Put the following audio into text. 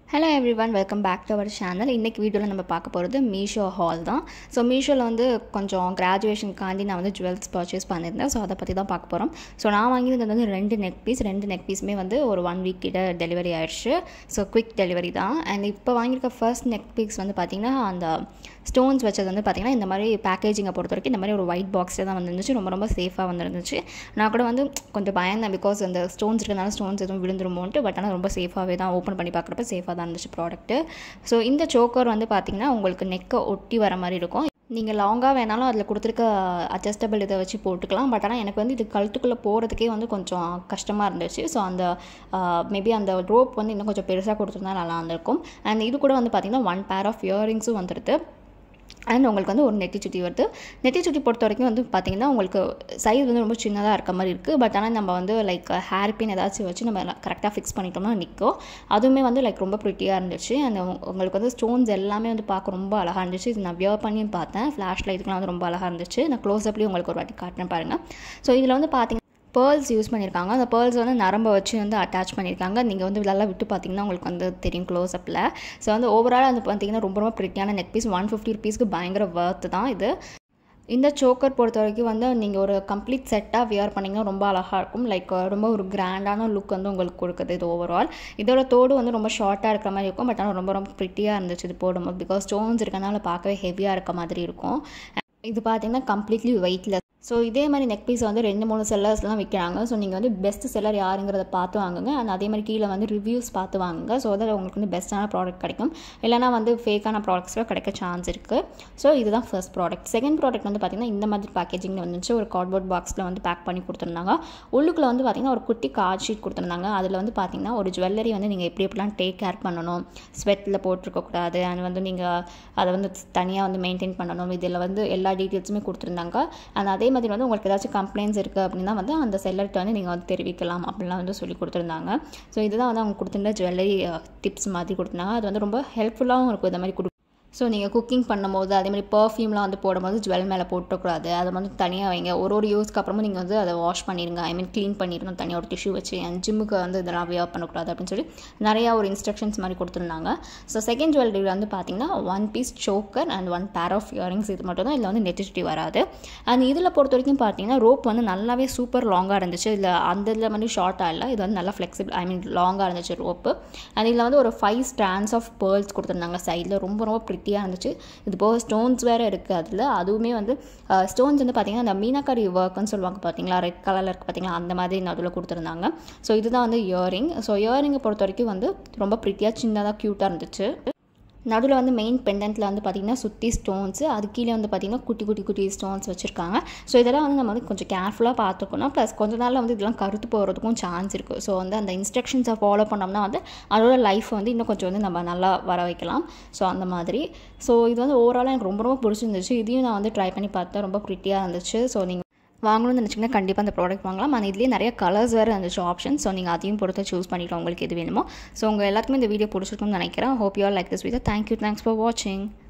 hello everyone welcome back to our channel இன்றைக்கி வீடியோவில் நம்ம பார்க்க போகிறது மீஷோ ஹால் தான் ஸோ மீஷோவில் வந்து கொஞ்சம் கிராஜுவேஷனுக்காண்டி நான் வந்து ஜுவல்ஸ் பர்ச்சேஸ் பண்ணியிருந்தேன் ஸோ அதை பற்றி தான் பார்க்க போகிறோம் ஸோ நான் வாங்கினது வந்து ரெண்டு நெக் பீஸ் ரெண்டு நெக் பீஸுமே வந்து ஒரு ஒன் வீக் கிட்ட டெலிவரி ஆயிடுச்சு ஸோ குவிக் டெலிவரி தான் அண்ட் இப்போ வாங்கியிருக்க ஃபர்ஸ்ட் நெக் பீஸ் வந்து பார்த்திங்கன்னா அந்த ஸ்டோன்ஸ் வச்சது வந்து பார்த்திங்கன்னா இந்த மாதிரி பேக்கேஜிங்கை பொறுத்த வரைக்கும் இந்த மாதிரி ஒரு ஒயிட் பாக்ஸில் தான் வந்துருந்துச்சு ரொம்ப ரொம்ப சேஃபாக வந்துருந்துச்சு நான் கூட வந்து கொஞ்சம் பயந்தேன் பிகாஸ் அந்த ஸ்டோன்ஸ் இருக்கிறதுனால ஸ்டோன்ஸ் எதுவும் விழுந்துருமோன்ட்டு பட் ஆனால் ரொம்ப சேஃபாகவே தான் ஓப்பன் பண்ணி பார்க்குறப்ப சேஃபாக தான் இருந்துச்சு ப்ராடக்ட்டு ஸோ இந்த சோக்கர் வந்து பார்த்திங்கன்னா உங்களுக்கு நெக்கை ஒட்டி வர மாதிரி இருக்கும் நீங்கள் லாங்காக வேணாலும் அதில் கொடுத்துருக்க அட்ஜஸ்டபிள் இதை வச்சு போட்டுக்கலாம் பட் ஆனால் எனக்கு வந்து இது கழுத்துக்குள்ளே போகிறதுக்கே வந்து கொஞ்சம் கஷ்டமாக இருந்துச்சு ஸோ அந்த மேபி அந்த ரோப் வந்து இன்னும் கொஞ்சம் பெருசாக கொடுத்துருந்தா நல்லா இருந்திருக்கும் அண்ட் இது கூட வந்து பார்த்திங்கன்னா ஒன் பேர் ஆஃப் இயரிங்ஸும் வந்துடுது அண்ட் உங்களுக்கு வந்து ஒரு நெட்டி சுட்டி வருது நெட்டி சுட்டி பொறுத்த வரைக்கும் வந்து பார்த்திங்கன்னா உங்களுக்கு சைஸ் வந்து ரொம்ப சின்னதாக இருக்க மாதிரி இருக்குது பட் ஆனால் நம்ம வந்து லைக் ஹேர் பின் ஏதாச்சும் வச்சு நம்ம கரெக்டாக ஃபிக்ஸ் பண்ணிட்டோம்னா நிற்கும் அதுவுமே வந்து லைக் ரொம்ப ப்ரிட்டியாக இருந்துச்சு அந்த உங்களுக்கு வந்து ஸ்டோன்ஸ் எல்லாமே வந்து பார்க்க ரொம்ப அழகாக இருந்துச்சு இது நான் வியர் பண்ணியும் பார்த்தேன் ஃப்ளாஷ் லைட்டுக்குலாம் வந்து ரொம்ப அழகாக இருந்துச்சு நான் க்ளோஸ்அப்லேயும் உங்களுக்கு ஒரு வாட்டி காட்டுறேன் பாருங்கள் ஸோ இதில் வந்து பார்த்திங்கன்னா பேர்ல்ஸ் யூஸ் பண்ணியிருக்காங்க அந்த பேர்ல்ஸ் வந்து நரம்பை வச்சு வந்து அட்டாச் பண்ணியிருக்காங்க நீங்கள் வந்து நல்லா விட்டு பார்த்தீங்கன்னா உங்களுக்கு வந்து தெரியும் க்ளோஸ்அப்பில் ஸோ வந்து ஓவரால் வந்து பார்த்தீங்கன்னா ரொம்ப ரொம்ப ப்ரிட்டியான நெக் பீஸ் ஒன் ஃபிஃப்டி ருபீஸ்க்கு பயங்கர ஒர்த்து தான் இது இந்த சோக்கர் பொறுத்த வரைக்கும் வந்து நீங்கள் ஒரு கம்ப்ளீட் செட்டாக வியர் பண்ணிங்கன்னா ரொம்ப அழகாக இருக்கும் லைக் ரொம்ப ஒரு கிராண்டான லுக் வந்து உங்களுக்கு கொடுக்குது இது ஓவரால் இதோட தோடு வந்து ரொம்ப ஷார்ட்டாக இருக்கிற மாதிரி இருக்கும் பட் ஆனால் ரொம்ப ரொம்ப ப்ரிட்டியாக இருந்துச்சு இது போடும்போது பிகாஸ் ஸ்டோன்ஸ் இருக்கனால பார்க்கவே ஹெவியாக இருக்க மாதிரி இருக்கும் இது பார்த்தீங்கன்னா கம்ப்ளீட்லி வெயிட்லெஸ் ஸோ இதே மாதிரி நெக் பீஸ் வந்து ரெண்டு மூணு செல்லர்ஸ்லாம் விற்கிறாங்க ஸோ நீங்கள் வந்து பெஸ்ட் செல்லர் யாருங்கிறத பார்த்து வாங்குங்க அண்ட் அதே மாதிரி கீழே வந்து ரிவ்யூஸ் பார்த்து வாங்குங்க ஸோ அதில் உங்களுக்கு வந்து பெஸ்ட்டான ப்ராடக்ட் கிடைக்கும் இல்லைனா வந்து ஃபேக்கான ப்ராடக்ட்ஸ்லாம் கிடைக்க சான்ஸ் இருக்குது ஸோ இதுதான் ஃபர்ஸ்ட் ப்ராடக்ட் செகண்ட் ப்ராடக்ட் வந்து பார்த்திங்கன்னா இந்த மாதிரி பேக்கேஜிங்கில் வந்துச்சு ஒரு கார்ட்போர்ட் பாக்ஸில் வந்து பேக் பண்ணி கொடுத்துருந்தாங்க உள்ளுக்குள்ளே வந்து பார்த்திங்கன்னா ஒரு குட்டி கார்ட் ஷீட் கொடுத்துருந்தாங்க அதில் வந்து பார்த்திங்கன்னா ஒரு ஜுவல்லரி வந்து நீங்கள் எப்படி எப்படிலாம் டேக் கேர் பண்ணணும் ஸ்வெட்டில் போட்டிருக்கக்கூடாது அண்ட் வந்து நீங்கள் அதை வந்து தனியாக வந்து மெயின்டைன் பண்ணணும் இதில் வந்து எல்லா டீட்டெயில்ஸுமே கொடுத்துருந்தாங்க அண்ட் அதே மாதிரி வந்து உங்களுக்கு ஏதாச்சும் கம்ப்ளைண்ட்ஸ் இருக்குது அப்படின்னா வந்து அந்த செல்லர்கிட்ட வந்து நீங்கள் வந்து தெரிவிக்கலாம் அப்படின்லாம் வந்து சொல்லி கொடுத்துருந்தாங்க ஸோ இதுதான் வந்து அவங்க கொடுத்துருந்த ஜுவல்லரி டிப்ஸ் மாதிரி கொடுத்துருந்தாங்க அது வந்து ரொம்ப ஹெல்ப்ஃபுல்லாகவும் இருக்கும் இந்த மாதிரி கொடு ஸோ நீங்கள் குக்கிங் பண்ணும்போது அதே மாதிரி பர்ஃப்யூம்லாம் வந்து போடும்போது ஜுவல் மேலே போட்டக்கூடாது அதை வந்து தனியாக வைங்க ஒரு ஒரு யூஸ்க்கு அப்புறமும் நீங்கள் வந்து அதை வாஷ் பண்ணிடுங்க ஐ மீன் க்ளீன் பண்ணிடணும் தனியாக ஒரு டிஷ்யூ வச்சு அண்ட் ஜிம்முக்கு வந்து இதெல்லாம் வியர் பண்ணக்கூடாது அப்படின்னு சொல்லி நிறையா ஒரு இன்ஸ்ட்ரக்ஷன்ஸ் மாதிரி கொடுத்துருந்தாங்க ஸோ செகண்ட் ஜுவல்லரி வந்து பார்த்தீங்கன்னா one piece choker and one pair of earrings இது மட்டும் தான் இதில் வந்து நெட்டிசிட்டி வராது அண்ட் இதில் பொறுத்த வரைக்கும் பார்த்தீங்கன்னா ரோப் வந்து நல்லாவே சூப்பர் லாங்காக இருந்துச்சு இதில் அந்த இதில் வந்து ஷார்ட்டாக இல்லை இது வந்து நல்லா ஃப்ளெக்சிபிள் ஐ மீன் லாங்காக இருந்துச்சு ரோப்பு அண்ட் இதில் வந்து ஒரு ஃபைவ் ஸ்டாண்ட்ஸ் ஆஃப் பேர்ல்ஸ் கொடுத்துருந்தாங்க சைடில் ரொம்ப ரொம்ப ப்ரிட்டியாக இருந்துச்சு இது போக ஸ்டோன்ஸ் வேறு இருக்குது அதில் அதுவுமே வந்து ஸ்டோன்ஸ் வந்து பார்த்திங்கன்னா அந்த மீனாக்காரி ஒர்க்குன்னு சொல்லுவாங்க பார்த்தீங்களா ரெட் கலரில் இருக்குது பார்த்தீங்களா அந்த மாதிரி நடுவில் கொடுத்துருந்தாங்க ஸோ இதுதான் வந்து இயரிங் ஸோ இயரிங்கை பொறுத்த வரைக்கும் வந்து ரொம்ப ப்ரிட்டியாக சின்னதாக க்யூட்டாக இருந்துச்சு நடுவில் வந்து மெயின் பெண்டன்ட்டில் வந்து பார்த்திங்கன்னா சுற்றி ஸ்டோன்ஸு அது கீழே வந்து பார்த்திங்கன்னா குட்டி குட்டி குட்டி ஸ்டோன்ஸ் வச்சுருக்காங்க ஸோ இதெல்லாம் வந்து நம்ம வந்து கொஞ்சம் கேர்ஃபுல்லாக பார்த்துக்கணும் ப்ளஸ் கொஞ்ச நாளில் வந்து இதெல்லாம் கருத்து போகிறதுக்கும் சான்ஸ் இருக்குது ஸோ வந்து அந்த இன்ஸ்ட்ரக்ஷன்ஸை ஃபாலோ பண்ணோம்னா வந்து அதோட லைஃப் வந்து இன்னும் கொஞ்சம் வந்து நம்ம நல்லா வர வைக்கலாம் ஸோ அந்த மாதிரி ஸோ இது வந்து ஓவராலாக எனக்கு ரொம்ப ரொம்ப பிடிச்சிருந்துச்சு இதையும் நான் வந்து ட்ரை பண்ணி பார்த்தேன் ரொம்ப ப்ரிட்டியாக இருந்துச்சு ஸோ நீங்கள் வாங்கணும்னு நினச்சிங்கன்னா கண்டிப்பாக அந்த ப்ராடக்ட் வாங்கலாம் ஆனால் இதுலேயே நிறைய கலர்ஸ் வேறு இருந்துச்சு ஆப்ஷன் ஸோ நீங்கள் அதையும் பொறுத்து சூஸ் பண்ணிக்கலாம் உங்களுக்கு எது வேணுமோ ஸோ உங்கள் எல்லாத்துக்குமே இந்த வீடியோ பிடிச்சிருக்கும்னு நினைக்கிறேன் hope you are like this video thank you thanks for வாட்சிங்